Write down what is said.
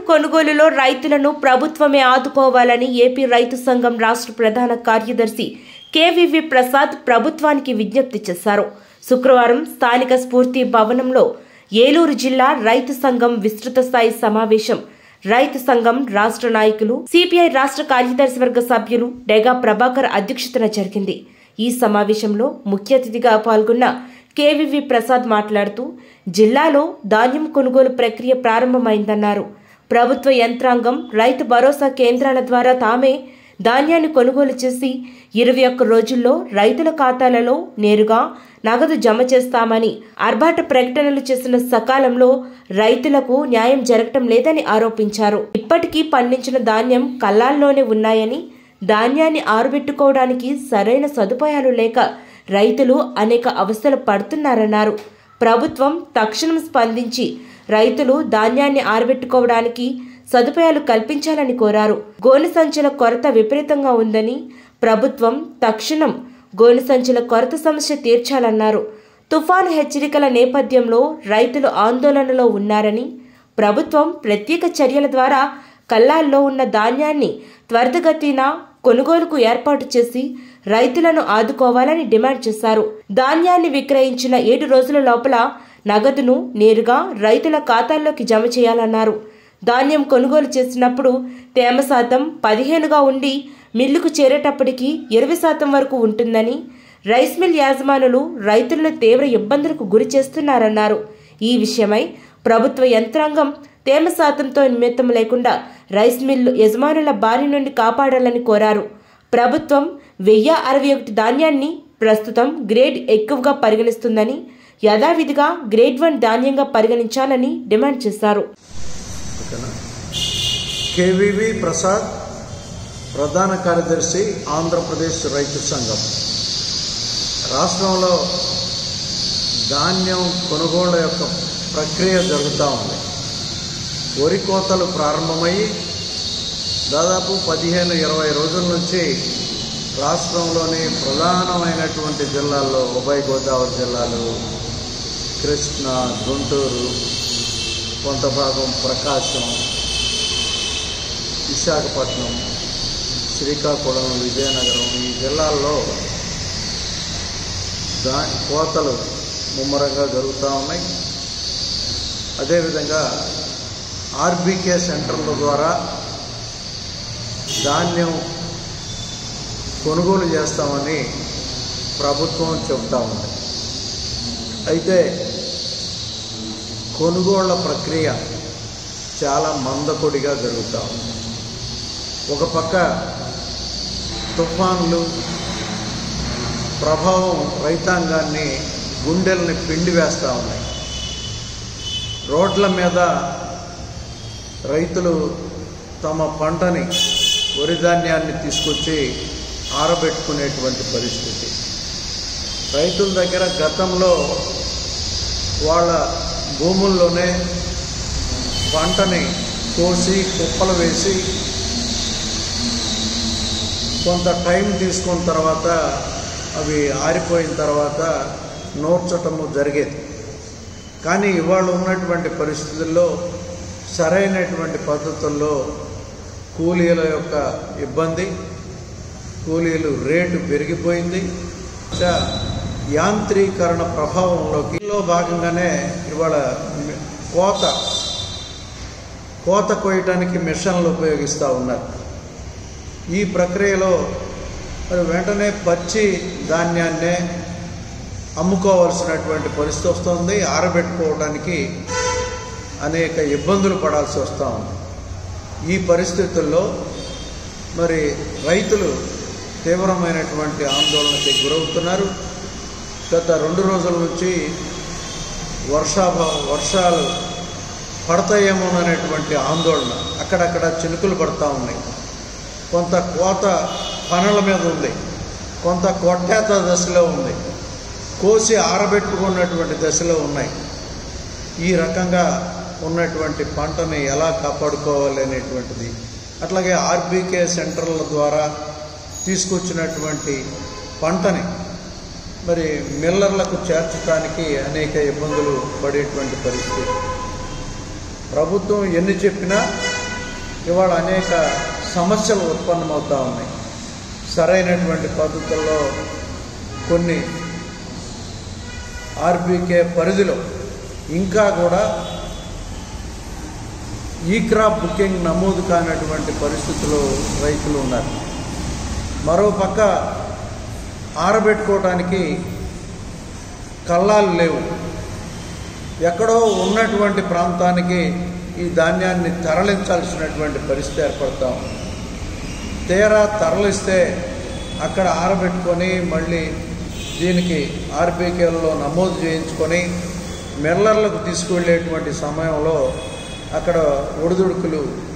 కొనుగోలులో రైతులను ప్రభుత్వమే ఆదుకోవాలని ఏపీ రైతు సంఘం రాష్ట్ర ప్రధాన కార్యదర్శి కేవీవి ప్రసాద్ ప్రభుత్వానికి విజ్ఞప్తి చేశారు శుక్రవారం స్థానిక స్ఫూర్తి భవనంలో ఏలూరు జిల్లా రైతు సంఘం విస్తృత స్థాయి సమావేశం రైతు సంఘం రాష్ట్ర నాయకులు సిపిఐ రాష్ట్ర కార్యదర్శి వర్గ సభ్యులు డెగా ప్రభాకర్ అధ్యక్షతన జరిగింది ఈ సమావేశంలో ముఖ్య అతిథిగా పాల్గొన్న కేవీవి ప్రసాద్ మాట్లాడుతూ జిల్లాలో ధాన్యం కొనుగోలు ప్రక్రియ ప్రారంభమైందన్నారు ప్రభుత్వ యంత్రాంగం రైతు భరోసా కేంద్రాల ద్వారా తామే ధాన్యాన్ని కొనుగోలు చేసి ఇరవై ఒక్క రోజుల్లో రైతుల ఖాతాలలో నేరుగా నగదు జమ చేస్తామని ఆర్భాట ప్రకటనలు చేసిన సకాలంలో రైతులకు న్యాయం జరగటం లేదని ఆరోపించారు ఇప్పటికీ పండించిన ధాన్యం కల్లాల్లోనే ఉన్నాయని ధాన్యాన్ని ఆరబెట్టుకోవడానికి సరైన సదుపాయాలు లేక రైతులు అనేక అవస్థలు పడుతున్నారన్నారు ప్రభుత్వం తక్షణం స్పందించి రైతులు ధాన్యాన్ని ఆరబెట్టుకోవడానికి సదుపాయాలు కల్పించాలని కోరారు గోనె సంచుల కొరత విపరీతంగా ఉందని ప్రభుత్వం తక్షణం గోనె సంచుల కొరత సమస్య తీర్చాలన్నారు తుఫాను హెచ్చరికల నేపథ్యంలో రైతులు ఆందోళనలో ఉన్నారని ప్రభుత్వం ప్రత్యేక చర్యల ద్వారా కల్లాల్లో ఉన్న ధాన్యాన్ని త్వరితగతిన కొనుగోలుకు ఏర్పాటు చేసి రైతులను ఆదుకోవాలని డిమాండ్ చేశారు ధాన్యాన్ని విక్రయించిన ఏడు రోజుల లోపల నగదును నేరుగా రైతుల ఖాతాల్లోకి జమ చేయాలన్నారు ధాన్యం కొనుగోలు చేసినప్పుడు తేమ శాతం పదిహేనుగా ఉండి మిల్లుకు చేరేటప్పటికి ఇరవై శాతం వరకు ఉంటుందని రైస్ మిల్ యాజమానులు రైతులను తీవ్ర ఇబ్బందులకు గురి చేస్తున్నారన్నారు ఈ విషయమై ప్రభుత్వ యంత్రాంగం తేమ శాతంతో నిమిత్తం లేకుండా రైస్ మిల్లు యజమానుల బారి నుండి కాపాడాలని కోరారు ప్రభుత్వం వెయ్యి అరవై ఒకటి ధాన్యాన్ని ప్రస్తుతం గ్రేడ్ ఎక్కువగా పరిగణిస్తుందని యథావిధిగా గ్రేడ్ వన్ ధాన్యంగా పరిగణించాలని డిమాండ్ చేశారు ఓకేనా కేవీవి ప్రసాద్ ప్రధాన కార్యదర్శి ఆంధ్రప్రదేశ్ రైతు సంఘం రాష్ట్రంలో ధాన్యం కొనుగోళ్ల యొక్క ప్రక్రియ జరుగుతూ ఉంది వరి కోతలు ప్రారంభమయ్యి దాదాపు పదిహేను ఇరవై రోజుల నుంచి రాష్ట్రంలోని ప్రధానమైనటువంటి జిల్లాల్లో ఉభయ గోదావరి జిల్లాలు కృష్ణా గుంటూరు కొంత భాగం ప్రకాశం విశాఖపట్నం శ్రీకాకుళం విజయనగరం ఈ జిల్లాల్లో దా కోతలు ముమ్మరంగా జరుగుతూ ఉన్నాయి అదేవిధంగా ఆర్బీకే సెంటర్ల ద్వారా ధాన్యం కొనుగోలు చేస్తామని ప్రభుత్వం చెబుతా ఉంది అయితే కొనుగోళ్ల ప్రక్రియ చాలా మందకొడిగా జరుగుతూ ఉంది ఒక పక్క తుఫాన్లు ప్రభావం రైతాంగాన్ని గుండెల్ని పిండి వేస్తూ ఉన్నాయి రోడ్ల మీద రైతులు తమ పంటని వరి ధాన్యాన్ని తీసుకొచ్చి ఆరబెట్టుకునేటువంటి పరిస్థితి రైతుల దగ్గర గతంలో వాళ్ళ భూముల్లోనే పంటని కోసి కుప్పలు వేసి కొంత టైం తీసుకున్న తర్వాత అవి ఆరిపోయిన తర్వాత నూర్చటము జరిగేది కానీ ఇవాళ ఉన్నటువంటి పరిస్థితుల్లో సరైనటువంటి పద్ధతుల్లో కూలీల యొక్క ఇబ్బంది కూలీలు రేటు పెరిగిపోయింది ఇంకా యాంత్రీకరణ ప్రభావంలోకి లో భాగంగానే ఇవాళ కోత కోత కోయటానికి మిషన్లు ఉపయోగిస్తూ ఉన్నారు ఈ ప్రక్రియలో మరి వెంటనే పచ్చి ధాన్యాన్నే అమ్ముకోవాల్సినటువంటి పరిస్థితి వస్తుంది ఆరబెట్టుకోవడానికి అనేక ఇబ్బందులు పడాల్సి వస్తూ ఉంది ఈ పరిస్థితుల్లో మరి రైతులు తీవ్రమైనటువంటి ఆందోళనకి గురవుతున్నారు గత రెండు రోజుల నుంచి వర్షాభావం వర్షాలు పడతాయేమోననేటువంటి ఆందోళన అక్కడక్కడ చినుకులు పడతా ఉన్నాయి కొంత కోత పనుల మీద ఉంది కొంత కొట్టేత దశలో ఉంది కోసి ఆరబెట్టుకున్నటువంటి దశలో ఉన్నాయి ఈ రకంగా ఉన్నటువంటి పంటని ఎలా కాపాడుకోవాలి అనేటువంటిది అట్లాగే ఆర్బీకే సెంటర్ల ద్వారా తీసుకొచ్చినటువంటి పంటని మరి మిల్లర్లకు చేర్చడానికి అనేక ఇబ్బందులు పడేటువంటి పరిస్థితి ప్రభుత్వం ఎన్ని చెప్పినా ఇవాళ అనేక సమస్యలు ఉత్పన్నమవుతూ ఉన్నాయి సరైనటువంటి పద్ధతుల్లో కొన్ని ఆర్బీకే పరిధిలో ఇంకా కూడా ఈ క్రాప్ బుకింగ్ నమోదు కానటువంటి పరిస్థితులు రైతులు ఉన్నారు మరోపక్క ఆరబెట్టుకోవడానికి కళ్ళాలు లేవు ఎక్కడో ఉన్నటువంటి ప్రాంతానికి ఈ ధాన్యాన్ని తరలించాల్సినటువంటి పరిస్థితి ఏర్పడతాం తీరా తరలిస్తే అక్కడ ఆరబెట్టుకొని మళ్ళీ దీనికి ఆర్బీకేలలో నమోదు చేయించుకొని మిల్లర్లకు తీసుకువెళ్ళేటువంటి సమయంలో అక్కడ ఒడిదుడుకులు